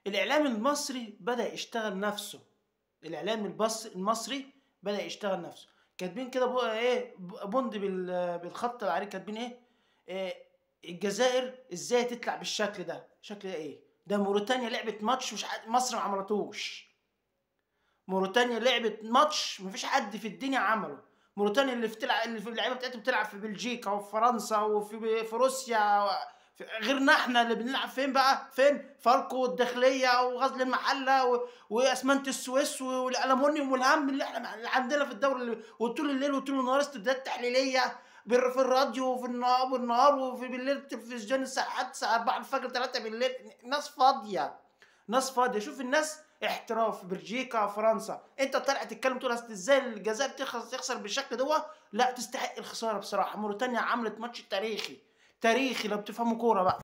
الاعلام المصري بدا يشتغل نفسه الاعلام البص المصري بدا يشتغل نفسه كاتبين كده بو- ايه بوند بال- بالخط العريض كاتبين ايه, إيه الجزائر ازاي تطلع بالشكل ده شكل ده ايه ده موريتانيا لعبت ماتش مش حد مصر ما عملتوش موريتانيا لعبت ماتش مفيش حد في الدنيا عمله موريتانيا اللي في تلعب اللي في اللعيبه بتاعتها بتلعب في بلجيكا وفي فرنسا وفي في روسيا و... في- غيرنا احنا اللي بنلعب فين بقى فين فاركو والداخليه وغزل المحله و... واسمنت السويس والالومنيوم والهم اللي احنا اللي عندنا في الدوري اللي... وطول الليل وطول النهار استوديوهات تحليليه بال- في الراديو وفي النهار بالنهار وفي بالليل التلفزيون الساعات الساعه 4 الفجر 3 بالليل ناس فاضيه ناس فاضيه شوف الناس احتراف بلجيكا فرنسا انت طالع تتكلم تقول اصل ازاي الجزائر تخسر تخسر بالشكل ده لا تستحق الخساره بصراحه موريتانيا عملت ماتش تاريخي تاريخي لو بتفهموا كوره بقى